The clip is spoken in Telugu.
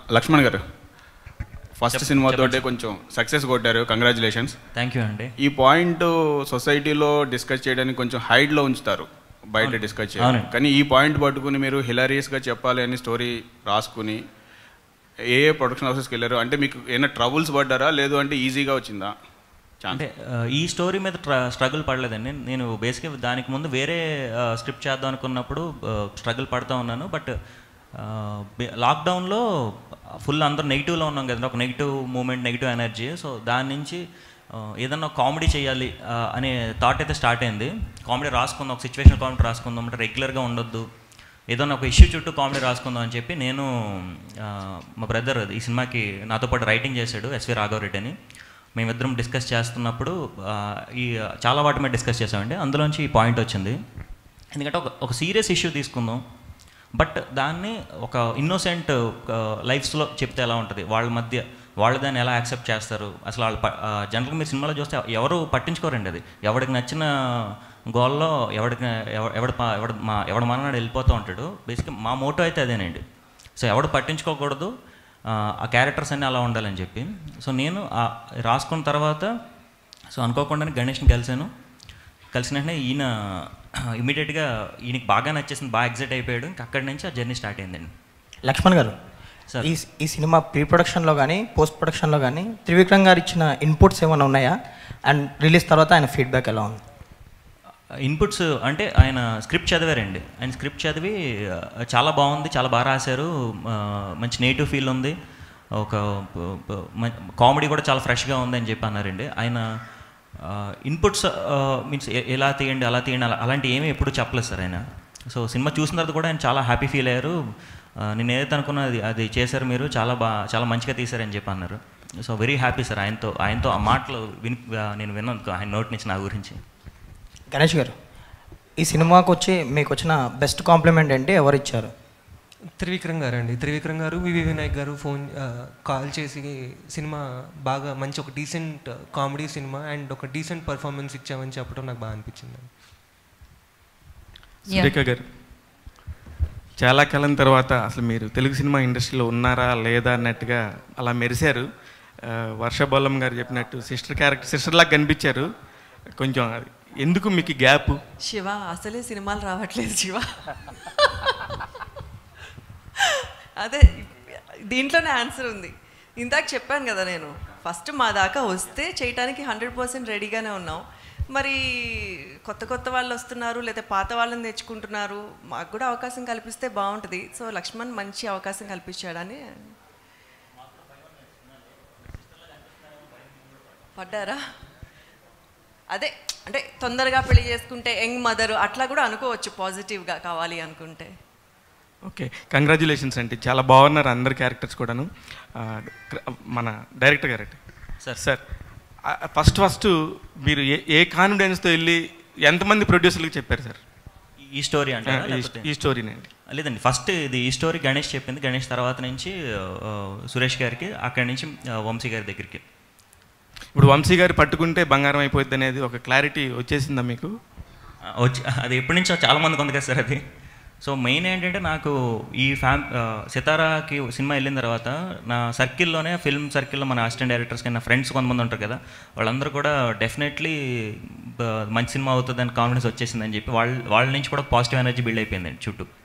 లక్ష్మణ్ గారు ఫస్ట్ సినిమాతోటే కొంచెం సక్సెస్ కొట్టారు కంగ్రాచులేషన్స్ థ్యాంక్ యూ అండి ఈ పాయింట్ సొసైటీలో డిస్కస్ చేయడానికి కొంచెం హైడ్లో ఉంచుతారు బయట డిస్కస్ చేయాలి అవునండి. కానీ ఈ పాయింట్ పట్టుకుని మీరు హిలారియస్గా చెప్పాలి అని స్టోరీ రాసుకుని ఏ ఏ ప్రొడక్షన్ హౌసెస్కి వెళ్ళారు అంటే మీకు ఏమైనా ట్రబుల్స్ పడ్డారా లేదు అంటే ఈజీగా వచ్చిందా ఛాన్స్ అంటే ఆ, ఈ స్టోరీ మీద ట్ర- స్ట్రగుల్ పడలేదండి నేను బేసిక్గా దానికి ముందు వేరే ఆ, స్క్రిప్ట్ చేద్దాం అనుకున్నప్పుడు ఆ, స్ట్రగుల్ పడుతూ ఉన్నాను బట్ ఆ, బే- లాక్డౌన్లో ఫుల్ అందరూ నెగిటివ్లో ఉన్నాం కదండి ఒక negative moment negative energy so దాని నుంచి ఆ, ఏదన్నా కామెడీ చేయాలి ఆ, అనే థాట్ అయితే స్టార్ట్ అయింది కామెడీ రాసుకుందాం ఒక సిచ్యువేషన్ కామెడీ రాసుకుందాం అంటే రెగ్యులర్గా ఉండొద్దు ఏదైనా ఒక ఇష్యూ చుట్టూ కామెడీ రాసుకుందాం అని చెప్పి నేను ఆ, మా బ్రదర్ ఈ సినిమాకి నాతో పాటు రైటింగ్ చేశాడు ఎస్వి రాఘవరెడ్డి అని మేమిద్దరం డిస్కస్ చేస్తున్నప్పుడు ఆ, ఈ చాలా వాటి మీద డిస్కస్ చేసామండి అందులోంచి ఈ పాయింట్ వచ్చింది ఎందుకంటే ఒక ఒక సీరియస్ ఇష్యూ తీసుకుందాం బట్ దాన్ని ఒక ఇన్నోసెంట్ లైఫ్స్లో చెప్తే ఎలా ఉంటుంది వాళ్ళ మధ్య వాళ్ళు దాన్ని ఎలా యాక్సెప్ట్ చేస్తారు అసలు వాళ్ళు జనరల్గా మీరు సినిమాలో చూస్తే ఎవరు పట్టించుకోరండి అది ఎవడికి నచ్చిన గోల్లో ఎవడికి ఎవ- ఎవడ ప- ఎవడ మా ఎవడ మననాడు వెళ్ళిపోతూ ఉంటాడు బేసిక్గా మా మోటో అయితే అదేనండి సో ఎవడు పట్టించుకోకూడదు ఆ, ఆ క్యారెక్టర్స్ అన్నీ అలా ఉండాలని చెప్పి సో నేను ఆ రాసుకున్న తర్వాత సో అనుకోకుండానే గణేష్ని కలిశాను కలిసిన వెంటనే ఈయన ఇమీడియట్గా ఈయనకి బాగా నచ్చేసింది బాగా ఎగ్జైట్ అయిపోయాడు ఇంక అక్కడి నుంచి ఆ జర్నీ స్టార్ట్ అయిందండి లక్ష్మణ్ గారు సార్. ఈ ఈ సినిమా ప్రీ ప్రొడక్షన్లో కానీ పోస్ట్ ప్రొడక్షన్లో కానీ త్రివిక్రమ్ గారు ఇచ్చిన ఇన్పుట్స్ ఏమైనా ఉన్నాయా అండ్ రిలీజ్ తర్వాత ఆయన ఫీడ్బ్యాక్ ఎలా ఉంది ఇన్పుట్స్ అంటే ఆయన స్క్రిప్ట్ చదివారండి ఆయన స్క్రిప్ట్ చదివి ఆ, చాలా బాగుంది చాలా బాగా రాశారు ఆ, మంచి నేటివ్ ఫీల్ ఉంది ఒక కామెడీ కూడా చాలా ఫ్రెష్గా ఉంది అని చెప్పి అన్నారండి ఆయన ఇన్పుట్స్ మీన్స్ ఎలా తీయండి అలా తీయండి అలా అలాంటి ఏమీ ఎప్పుడు చెప్పలేదు సార్ ఆయన సో సినిమా చూసిన తర్వాత కూడా ఆయన చాలా హ్యాపీ ఫీల్ అయ్యారు ఆ, నేను ఏదైతే అనుకున్నా అది అది చేశారు మీరు చాలా బా చాలా మంచిగా తీశారని చెప్పి అన్నారు సో వెరీ హ్యాపీ సార్ ఆయనతో ఆయనతో ఆ మాటలు విని ఆ, నేను విన్నాను ఆయన నోటి నుంచి నా గురించి గణేష్ గారు ఈ సినిమాకి వచ్చి మీకు వచ్చిన బెస్ట్ కాంప్లిమెంట్ ఏంటి ఎవరు ఇచ్చారు త్రివిక్రమ్ గారు అండి త్రివిక్రమ్ గారు వివి వినాయక్ గారు ఫోన్ ఆ, కాల్ చేసి సినిమా బాగా మంచి ఒక డీసెంట్ కామెడీ సినిమా అండ్ ఒక డీసెంట్ పర్ఫార్మెన్స్ ఇచ్చామని చెప్పడం నాకు బాగా అనిపించింది సురేఖ గారు చాలా కాలం తర్వాత అసలు మీరు తెలుగు సినిమా ఇండస్ట్రీలో ఉన్నారా లేదా అన్నట్టుగా అలా మెరిశారు ఆ, వర్ష బొల్లం గారు చెప్పినట్టు సిస్టర్ క్యారెక్టర్ సిస్టర్ లాగా కనిపించారు కొంచెం అది ఎందుకు మీకు గ్యాప్ శివ అసలే సినిమాలు రావట్లేదు శివ అదే దీంట్లోనే ఆన్సర్ ఉంది ఇందాక చెప్పాను కదా నేను ఫస్ట్ మా దాకా వస్తే చేయటానికి హండ్రెడ్ పర్సెంట్ రెడీగానే ఉన్నాం మరి కొత్త కొత్త వాళ్ళు వస్తున్నారు లేదా పాత వాళ్ళని తెచ్చుకుంటున్నారు మాకు కూడా అవకాశం కల్పిస్తే బాగుంటుంది సో లక్ష్మణ్ మంచి అవకాశం కల్పించాడని పడ్డారా అదే అంటే తొందరగా పెళ్లి చేసుకుంటే యంగ్ మదర్ అట్లా కూడా అనుకోవచ్చు పాజిటివ్గా కావాలి అనుకుంటే ఓకే కంగ్రాచులేషన్స్ అండి చాలా బాగున్నారు అందరి క్యారెక్టర్స్ కూడాను ఆ, మన డైరెక్టర్ గారు సార్. సార్ ఫస్ట్ ఫస్ట్ మీరు ఏ ఏ కాన్ఫిడెన్స్తో వెళ్ళి ఎంతమంది ప్రొడ్యూసర్లకు చెప్పారు సార్ ఈ స్టోరీ అంటే ఆ, ఈ- ఈ స్టోరీనండి లేదండి ఫస్ట్ ఇది ఈ స్టోరీ గణేష్ చెప్పింది గణేష్ తర్వాత నుంచి ఆ, సురేష్ గారికి అక్కడి నుంచి ఆ, వంశీ గారి దగ్గరికి ఇప్పుడు వంశీ గారు పట్టుకుంటే బంగారం అయిపోద్ది అనేది ఒక క్లారిటీ వచ్చేసిందా మీకు ఆ, వచ్చి అది ఎప్పటి నుంచో చాలా మందికి ఉంది కదా సార్ అది సో మెయిన్ ఏంటంటే నాకు ఈ ఫ్యామ్ ఆ, సితారాకి సినిమా వెళ్ళిన తర్వాత నా సర్కిల్లోనే ఫిల్మ్ సర్కిల్లో మన అసిస్టెంట్ డైరెక్టర్స్ నా ఫ్రెండ్స్ కొంతమంది ఉంటారు కదా వాళ్ళందరూ కూడా డెఫినెట్లీ మంచి సినిమా అవుతుందని కాన్ఫిడెన్స్ వచ్చేసిందని చెప్పి వాళ్ళ వాళ్ళ నుంచి కూడా పాజిటివ్ ఎనర్జీ బిల్డ్ అయిపోయిందండి చుట్టూ